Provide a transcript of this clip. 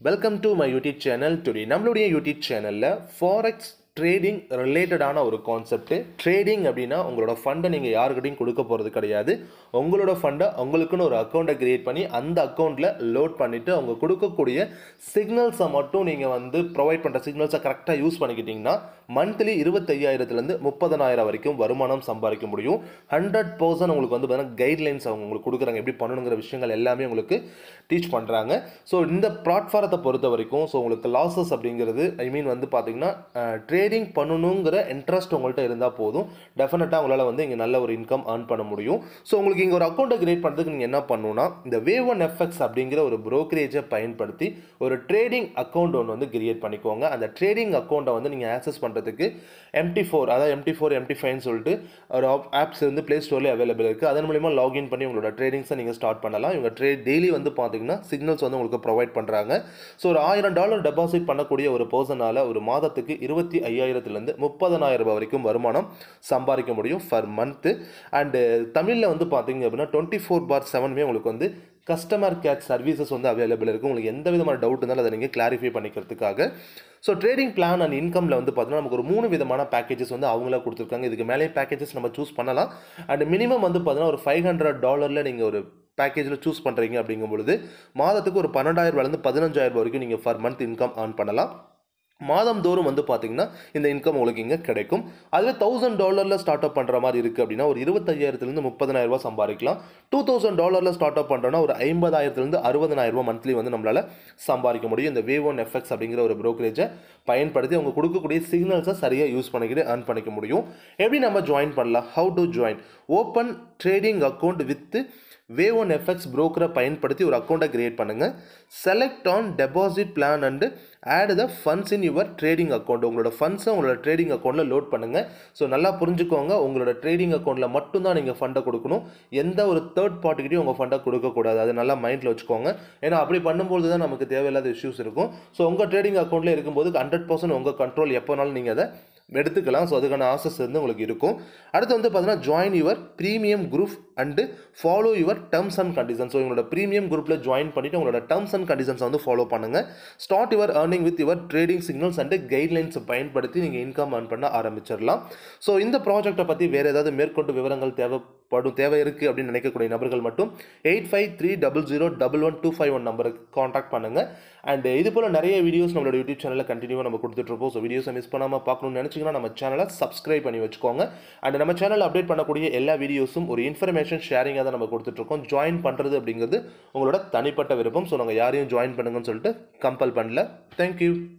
welcome to my YouTube channel today நம்மளுடைய YouTube சேனலில் forex trading ரிலேட்டடான ஒரு கான்செப்ட் ட்ரேடிங் அப்படின்னா உங்களோட ஃபண்டை நீங்கள் யாருக்கிட்டையும் கொடுக்க போகிறது கிடையாது உங்களோட ஃபண்டை உங்களுக்குன்னு ஒரு அக்கௌண்ட்டை கிரியேட் பண்ணி அந்த அக்கௌண்ட்டில் லோட் பண்ணிவிட்டு அவங்க கொடுக்கக்கூடிய சிக்னல்ஸை மட்டும் நீங்கள் வந்து ப்ரொவைட் பண்ணுற சிக்னல்ஸை கரெக்டாக யூஸ் பண்ணிக்கிட்டிங்கன்னா மந்த்லி இருபத்தையாயிரத்துலேருந்து முப்பதனாயிரம் வரைக்கும் வருமானம் சம்பாதிக்க முடியும் ஹண்ட்ரட் பர்சன்ட் உங்களுக்கு வந்து பார்த்தீங்கன்னா கைட்லைன்ஸ் அவங்க உங்களுக்கு கொடுக்குறாங்க எப்படி பண்ணணுங்கிற விஷயங்கள் எல்லாமே உங்களுக்கு டீச் பண்ணுறாங்க ஸோ இந்த பிளாட்ஃபாரத்தை பொறுத்த வரைக்கும் ஸோ உங்களுக்கு லாசஸ் அப்படிங்கிறது ஐ மீன் வந்து பார்த்தீங்கன்னா ட்ரேடிங் பண்ணணுங்கிற இன்ட்ரெஸ்ட் உங்கள்கிட்ட இருந்தால் போதும் டெஃபினட்டாக உங்களால் வந்து இங்கே நல்ல ஒரு இன்கம் earn பண்ண முடியும் ஸோ உங்களுக்கு இங்கே ஒரு அக்கௌண்ட்டை கிரியேட் பண்ணுறதுக்கு நீங்கள் என்ன பண்ணணும்னா இந்த வே ஒன் எஃப்எக்ஸ் அப்படிங்கிற ஒரு ப்ரோக்கரேஜை பயன்படுத்தி ஒரு ட்ரேடிங் அக்கௌண்ட் ஒன்று வந்து கிரியேட் பண்ணிக்கோங்க அந்த ட்ரேடிங் அக்கௌண்ட்டை வந்து நீங்கள் ஆக்சஸ் பண்ணுறதுக்கு எம்டி ஃபோர் அதாவது எம்டி ஃபோர் எம்டி ஃபைன்னு சொல்லிட்டு ஒரு ஆப்ஸ் வந்து ப்ளே ஸ்டோர்லேயே அவைலபிள் இருக்குது அதன் மூலிமா லாகின் பண்ணி உங்களோட ட்ரேடிங்ஸை நீங்கள் ஸ்டார்ட் பண்ணலாம் இவங்க ட்ரேட் டெய்லி வந்து பார்த்தீங்கன்னா சிக்னல்ஸ் வந்து உங்களுக்கு ப்ரொவைட் பண்ணுறாங்க ஸோ ஒரு ஆயிரம் டாலர் டெபாசிட் பண்ணக்கூடிய ஒரு பர்சனால் ஒரு மாதத்துக்கு இருபத்தி ஐயாயிரத்துலேருந்து முப்பதனாயிரம் ரூபாய் வரைக்கும் வருமானம் சம்பாதிக்க முடியும் ஃபர் மந்த்து அண்டு தமிழில் வந்து பார்த்தீங்க அப்படின்னா டுவெண்ட்டி ஃபோர் பார் செவனுமே உங்களுக்கு வந்து கஸ்டமர் கேர் சர்வீசஸ் வந்து அவைலபிள் இருக்குது உங்களுக்கு எந்த விதமான டவுட் இருந்தாலும் அதை நீங்கள் கிளாரிஃபை பண்ணிக்கிறதுக்காக ஸோ ட்ரேடிங் பிளான் அண்ட் இன்கமில் வந்து பார்த்தீங்கன்னா நமக்கு ஒரு மூணு விதமான பேக்கேஜஸ் வந்து அவங்களே கொடுத்துருக்காங்க இதுக்கு மேலே பேக்கேஜஸ் நம்ம சூஸ் பண்ணலாம் அண்ட் மினிமம் வந்து பார்த்தீங்கன்னா ஒரு ஃபைவ் ஹண்ட்ரட் டாலரில் நீங்கள் ஒரு பேக்கேஜில் சூஸ் பண்ணுறீங்க அப்படிங்கும் பொழுது மாதத்துக்கு ஒரு பன்னெண்டாயிரம் ரூபாயிலேருந்து பதினஞ்சாயிரம் ரூபாய் வரைக்கும் நீங்கள் ஃபர் மந்த் இன்கம் earn பண்ணலாம் மாதந்தோறும் வந்து பார்த்தீங்கன்னா இந்த இன்கம் உங்களுக்கு இங்கே கிடைக்கும் அதுவே தௌசண்ட் டாலரில் ஸ்டார்ட் அப் பண்ணுற மாதிரி இருக்குது அப்படின்னா ஒரு இருபத்தையாயிரத்துலேருந்து முப்பதனாயிரம் ரூபாய் சம்பாதிக்கலாம் டூ தௌசண்ட் டாலரில் ஸ்டார்ட் அப் பண்ணுறோன்னா ஒரு ஐம்பதாயிரத்துலேருந்து அறுபதனாயிரம் ரூபாய் மந்த்லி வந்து நம்மளால் சம்பாதிக்க முடியும் இந்த வே ஒன் எஃப்எக்ஸ் அப்படிங்கிற ஒரு ப்ரோக்கரேஜை பயன்படுத்தி அவங்க கொடுக்கக்கூடிய சிக்னல்ஸை சரியாக யூஸ் பண்ணிக்கிட்டு earn பண்ணிக்க முடியும் எப்படி நம்ம ஜாயின் பண்ணலாம் how to join open trading account with way one FX ப்ரோக்கரை பயன்படுத்தி ஒரு அக்கௌண்ட்டை கிரியேட் பண்ணுங்கள் select an deposit plan and add the funds in your trading account உங்களோட ஃபண்ட்ஸை உங்களோட ட்ரேடிங் அக்கௌண்ட்டில் லோட் பண்ணுங்கள் ஸோ நல்லா புரிஞ்சுக்கோங்க உங்களோட ட்ரேடிங் அக்கௌண்ட்டில் மட்டும்தான் நீங்கள் ஃபண்டை கொடுக்கணும் எந்த ஒரு தேர்ட் பார்ட்டிக்கிட்டையும் உங்கள் ஃபண்டை கொடுக்கக்கூடாது அது நல்லா மைண்டில் வச்சுக்கோங்க ஏன்னா அப்படி பண்ணும்போது தான் நமக்கு தேவையில்லாத இஷ்யூஸ் இருக்கும் ஸோ உங்கள் ட்ரேடிங் அக்கௌண்ட்டில் இருக்கும்போது ஹண்ட்ரட் பர்சன்ட் உங்கள் கண்ட்ரோல் எப்போனாலும் நீங்கள் அதை எடுத்துக்கலாம் ஸோ அதுக்கான ஆசஸ் வந்து உங்களுக்கு இருக்கும் அடுத்து வந்து பார்த்தீங்கன்னா join your premium group and follow your terms and conditions so உங்களோட ப்ரீமியம் குரூப்பில் ஜாயின் பண்ணிவிட்டு உங்களோட டேர்ம்ஸ் அண்ட் கண்டிஷன்ஸை வந்து ஃபாலோ பண்ணுங்கள் start your earning with your trading signals and கைட்லைன்ஸை பயன்படுத்தி நீங்கள் இன்கம் earn பண்ண ஆரம்பிச்சிடலாம் ஸோ இந்த ப்ராஜெக்ட்டை பற்றி வேறு ஏதாவது மேற்கொண்டு விவரங்கள் தேவைப்படும் தேவை இருக்குது அப்படின்னு நினைக்கக்கூடிய நபர்கள் மட்டும் eight five three double zero double one two five one நம்பருக்கு காண்டாக்ட் பண்ணுங்கள் அண்ட் இது போல் நிறைய வீடியோஸ் நம்மளோட யூடியூப் சேனலில் கண்டினியூவாக நம்ம கொடுத்துட்ருப்போம் ஸோ வீடியோஸை மிஸ் பண்ணாமல் பார்க்கணும்னு நினச்சிங்கன்னா நம்ம சேனலை சப்ஸ்கிரைப் பண்ணி வச்சுக்கோங்க அண்ட் நம்ம சேனல் அப்டேட் பண்ணக்கூடிய எல்லா வீடியோஸும் ஒரு இன்ஃபர்மேஷன் ஷேரிங்காக தான் நம்ம கொடுத்துட்ருக்கோம் ஜாயின் பண்ணுறது அப்படிங்கிறது உங்களோட தனிப்பட்ட விருப்பம் ஸோ நாங்கள் யாரையும் ஜாயின் பண்ணுங்கன்னு சொல்லிட்டு கம்பல் பண்ணல தேங்க்யூ